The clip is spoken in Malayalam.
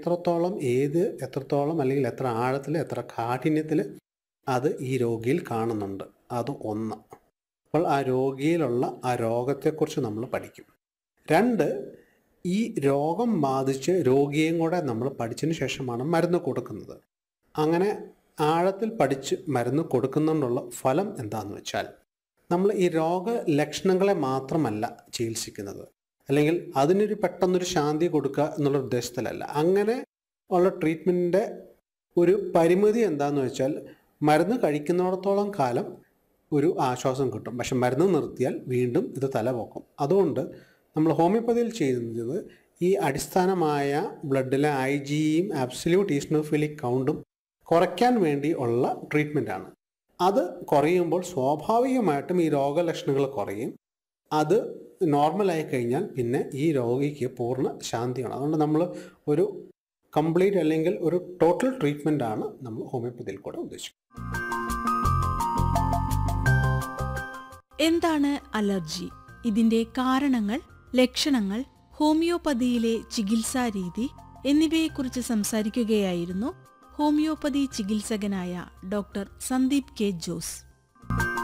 എത്രത്തോളം ഏത് എത്രത്തോളം അല്ലെങ്കിൽ എത്ര ആഴത്തിൽ എത്ര കാഠിന്യത്തിൽ അത് ഈ രോഗിയിൽ കാണുന്നുണ്ട് അത് ഒന്ന് അപ്പോൾ ആ രോഗിയിലുള്ള ആ രോഗത്തെക്കുറിച്ച് നമ്മൾ പഠിക്കും രണ്ട് ഈ രോഗം ബാധിച്ച് രോഗിയെയും കൂടെ നമ്മൾ പഠിച്ചതിന് ശേഷമാണ് മരുന്ന് കൊടുക്കുന്നത് അങ്ങനെ ആഴത്തിൽ പഠിച്ച് മരുന്ന് കൊടുക്കുന്നതുകൊണ്ടുള്ള ഫലം എന്താണെന്ന് വെച്ചാൽ നമ്മൾ ഈ രോഗലക്ഷണങ്ങളെ മാത്രമല്ല ചികിത്സിക്കുന്നത് അല്ലെങ്കിൽ അതിനൊരു പെട്ടെന്നൊരു ശാന്തി കൊടുക്കുക എന്നുള്ള ഉദ്ദേശത്തിലല്ല അങ്ങനെ ഉള്ള ട്രീറ്റ്മെൻറ്റിൻ്റെ ഒരു പരിമിതി എന്താണെന്ന് വെച്ചാൽ മരുന്ന് കഴിക്കുന്നിടത്തോളം കാലം ഒരു ആശ്വാസം കിട്ടും പക്ഷെ മരുന്ന് നിർത്തിയാൽ വീണ്ടും ഇത് തലപൊക്കും അതുകൊണ്ട് നമ്മൾ ഹോമിയോപ്പതിയിൽ ചെയ്യുന്നത് ഈ അടിസ്ഥാനമായ ബ്ലഡിലെ ഐ ജിയും ആബ്സല്യൂട്ട് ഈസ്നോഫിലിക് കൗണ്ടും കുറയ്ക്കാൻ വേണ്ടി ഉള്ള ട്രീറ്റ്മെൻറ്റാണ് അത് കുറയുമ്പോൾ സ്വാഭാവികമായിട്ടും ഈ രോഗലക്ഷണങ്ങൾ കുറയും അത് നോർമലായി കഴിഞ്ഞാൽ പിന്നെ ഈ രോഗിക്ക് പൂർണ്ണ ശാന്തിയാണ് അതുകൊണ്ട് നമ്മൾ ഒരു കംപ്ലീറ്റ് അല്ലെങ്കിൽ ഒരു ടോട്ടൽ ട്രീറ്റ്മെൻ്റ് ആണ് നമ്മൾ ഹോമിയോപ്പതിയിൽ കൂടെ ഉദ്ദേശിക്കുന്നത് എന്താണ് അലർജി ഇതിന്റെ കാരണങ്ങൾ ലക്ഷണങ്ങൾ ഹോമിയോപ്പതിയിലെ ചികിത്സാ രീതി എന്നിവയെക്കുറിച്ച് സംസാരിക്കുകയായിരുന്നു ഹോമിയോപ്പതി ചികിത്സകനായ ഡോക്ടർ സന്ദീപ് കെ ജോസ്